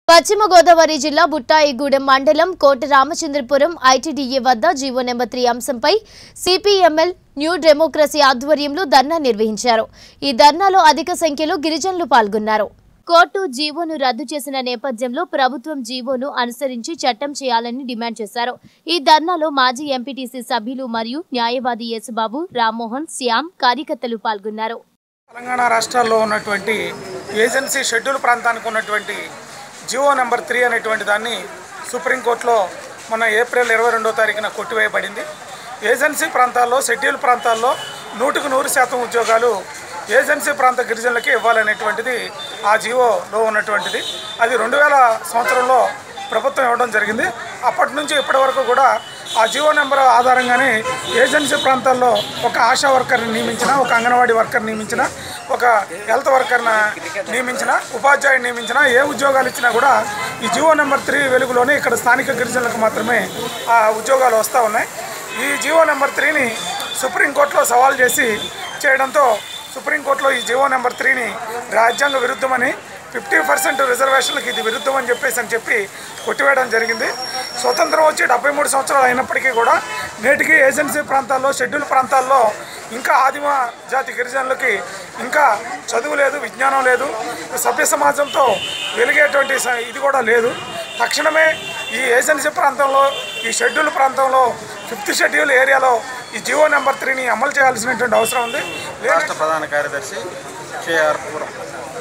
పశ్చిమ గోదావరి జిల్లా బుట్టాయిగూడెం మండలం కోట రామచంద్రపురం ఐటీడీఏ వద్ద జీవో నెంబర్ త్రీ అంశంపై సిపిఎంఎల్ న్యూ డెమోక్రసీ ఆధ్వర్యంలో ధర్నా నిర్వహించారు ఈ ధర్నాలో అధిక సంఖ్యలో గిరిజనులు పాల్గొన్నారు కోర్టు జీవోను రద్దు చేసిన నేపథ్యంలో ప్రభుత్వం జీవోను అనుసరించి చట్టం చేయాలని డిమాండ్ చేశారు ఈ ధర్నాలో మాజీ ఎంపీటీసీ సభ్యులు మరియు న్యాయవాది యేసుబాబు రామ్మోహన్ శ్యామ్ కార్యకర్తలు పాల్గొన్నారు తెలంగాణ రాష్ట్రాల్లో ఉన్నటువంటి ఏజెన్సీ షెడ్యూల్ ప్రాంతానికి ఉన్నటువంటి జియో నెంబర్ త్రీ అనేటువంటి దాన్ని సుప్రీంకోర్టులో మొన్న ఏప్రిల్ ఇరవై రెండో తారీఖున కొట్టివేయబడింది ఏజెన్సీ ప్రాంతాల్లో షెడ్యూల్ ప్రాంతాల్లో నూటికి నూరు శాతం ఉద్యోగాలు ఏజెన్సీ ప్రాంత గిరిజనులకి ఇవ్వాలనేటువంటిది ఆ జియోలో ఉన్నటువంటిది అది రెండు వేల సంవత్సరంలో ప్రభుత్వం ఇవ్వడం జరిగింది అప్పటి నుంచి ఇప్పటి వరకు కూడా ఆ జియో నెంబర్ ఆధారంగానే ఏజెన్సీ ప్రాంతాల్లో ఒక ఆశా వర్కర్ని నియమించిన ఒక అంగన్వాడీ వర్కర్ నియమించిన ఒక హెల్త్ వర్కర్ని నియమించిన ఉపాధ్యాయుని నియమించిన ఏ ఉద్యోగాలు ఇచ్చినా కూడా ఈ జియో నెంబర్ త్రీ వెలుగులోనే ఇక్కడ స్థానిక గిరిజనులకు మాత్రమే ఆ ఉద్యోగాలు వస్తూ ఉన్నాయి ఈ జియో నెంబర్ త్రీని సుప్రీంకోర్టులో సవాల్ చేసి చేయడంతో సుప్రీంకోర్టులో ఈ జియో నెంబర్ త్రీని రాజ్యాంగ విరుద్ధమని ఫిఫ్టీ పర్సెంట్ రిజర్వేషన్లకు ఇది విరుద్ధం అని చెప్పేసి అని చెప్పి కొట్టివేయడం జరిగింది స్వతంత్రం వచ్చి డెబ్బై మూడు సంవత్సరాలు అయినప్పటికీ కూడా నేటికి ఏజెన్సీ ప్రాంతాల్లో షెడ్యూల్ ప్రాంతాల్లో ఇంకా ఆదిమ జాతి గిరిజనులకి ఇంకా చదువు లేదు విజ్ఞానం లేదు సభ్య సమాజంతో వెలిగేటువంటి స- ఇది కూడా లేదు తక్షణమే ఈ ఏజెన్సీ ప్రాంతంలో ఈ షెడ్యూల్ ప్రాంతంలో ఫిఫ్త్ షెడ్యూల్ ఏరియాలో ఈ జియో నెంబర్ త్రీని అమలు చేయాల్సినటువంటి అవసరం ఉంది లేదు రాష్ట్ర ప్రధాన కార్యదర్శి కేఆర్ పురం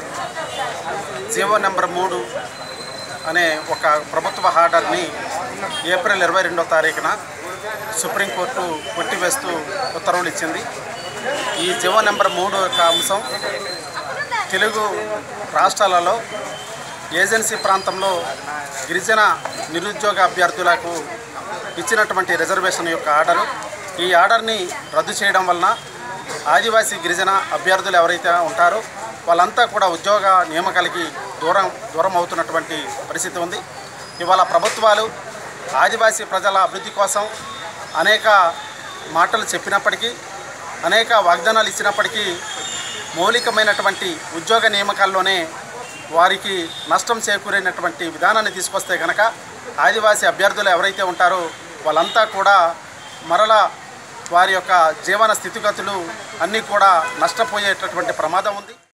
జీవో నెంబర్ మూడు అనే ఒక ప్రభుత్వ ఆర్డర్ని ఏప్రిల్ ఇరవై రెండో తారీఖున సుప్రీంకోర్టు కొట్టివేస్తూ ఉత్తర్వులు ఇచ్చింది ఈ జీవో నెంబర్ మూడు యొక్క అంశం తెలుగు రాష్ట్రాలలో ఏజెన్సీ ప్రాంతంలో గిరిజన నిరుద్యోగ అభ్యర్థులకు ఇచ్చినటువంటి రిజర్వేషన్ యొక్క ఆర్డరు ఈ ఆర్డర్ని రద్దు చేయడం వలన ఆదివాసీ గిరిజన అభ్యర్థులు ఎవరైతే ఉంటారో వాళ్ళంతా కూడా ఉద్యోగ నియామకాలకి దూరం దూరం అవుతున్నటువంటి పరిస్థితి ఉంది ఇవాళ ప్రభుత్వాలు ఆదివాసీ ప్రజల అభివృద్ధి కోసం అనేక మాటలు చెప్పినప్పటికీ అనేక వాగ్దానాలు ఇచ్చినప్పటికీ మౌలికమైనటువంటి ఉద్యోగ నియామకాల్లోనే వారికి నష్టం చేకూరినటువంటి విధానాన్ని తీసుకొస్తే కనుక ఆదివాసీ అభ్యర్థులు ఎవరైతే ఉంటారో వాళ్ళంతా కూడా మరలా వారి యొక్క జీవన స్థితిగతులు అన్నీ కూడా నష్టపోయేటటువంటి ప్రమాదం ఉంది